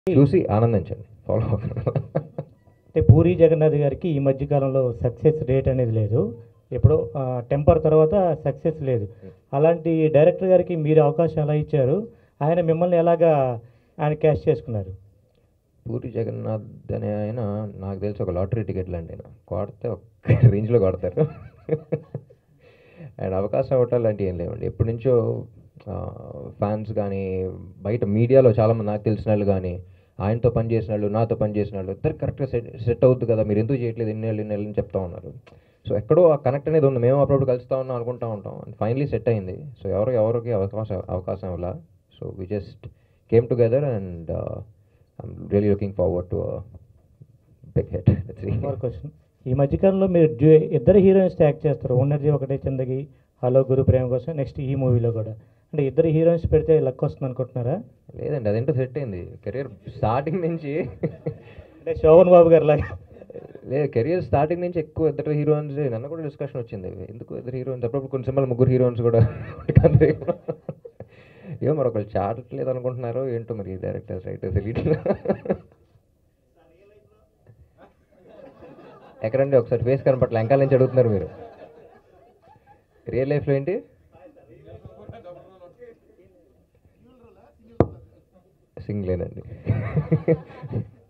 చూసి ఆనందించండి ఫాలో అంటే పూరి జగన్నాథ్ గారికి ఈ మధ్య కాలంలో సక్సెస్ రేట్ అనేది లేదు ఎప్పుడో టెంపర్ తర్వాత సక్సెస్ లేదు అలాంటి డైరెక్టర్ గారికి మీరు అవకాశం ఎలా ఇచ్చారు ఆయన మిమ్మల్ని ఎలాగా ఆయన క్యాష్ చేసుకున్నారు పూరి జగన్నాథ్ అనే ఆయన నాకు తెలిసి ఒక లాటరీ టికెట్లు అండి ఆయన కొడితే ఒక్క రేంజ్లో కొడతారు అండ్ అవకాశం ఇవ్వటాలు లాంటివి ఏం లేవండి ఎప్పటి నుంచో ఫ్యాన్స్ కానీ బయట మీడియాలో చాలామంది నాకు తెలిసిన వాళ్ళు కానీ ఆయనతో పని చేసిన వాళ్ళు నాతో పని చేసిన వాళ్ళు ఇద్దరు కరెక్ట్గా సెట్ సెట్ అవుద్ది కదా మీరు ఎందుకు చేయట్లేదు ఇన్నేళ్ళు ఇన్నేళ్ళు అని చెప్తా ఉన్నారు సో ఎక్కడో ఆ కనెక్ట్ అనేది ఉంది మేము అప్పుడప్పుడు కలుస్తూ ఉన్నాం అనుకుంటా ఉంటాం అండ్ ఫైనలీ సెట్ అయింది సో ఎవరు ఎవరికి అవకాశం అవకాశం ఇవ్వాల so we just came together and I'm really looking forward to big hit మరో క్వశ్చన్ ఈ మధ్యకాలంలో మీరు డ్యూ- ఇద్దరు హీరోయిన్స్ యాక్ట్ చేస్తారు ఉన్నది ఒకటే చందగి హలో గురు ప్రేమ కోసం నెక్స్ట్ ఈ మూవీలో కూడా అంటే ఇద్దరు హీరోయిన్స్ పెడితే లక్ వస్తుంది అనుకుంటున్నారా లేదండి అదేంటో సెట్ అయింది కెరీర్ స్టార్టింగ్ నుంచి అంటే శోభన్ బాబు గారు లాగా లేదు కెరియర్ స్టార్టింగ్ నుంచి ఎక్కువ ఇద్దరు హీరోయిన్స్ నన్ను కూడా డిస్కషన్ వచ్చింది ఎందుకు ఇద్దరు హీరోయిన్స్ అప్పుడప్పుడు కొన్ని సినిమాలు ముగ్గురు హీరోయిన్స్ కూడా ఏమో మరి ఒకళ్ళు చాటట్లేదు అనుకుంటున్నారో ఏంటో మరి డైరెక్టర్స్ రైటర్స్ తెలియట్లేదు ఎక్కడండి ఒకసారి ఫేస్ కనపట్ల వెంకాల నుంచి అడుగుతున్నారు మీరు రియల్ లైఫ్లో ఏంటి సింగిలేనండి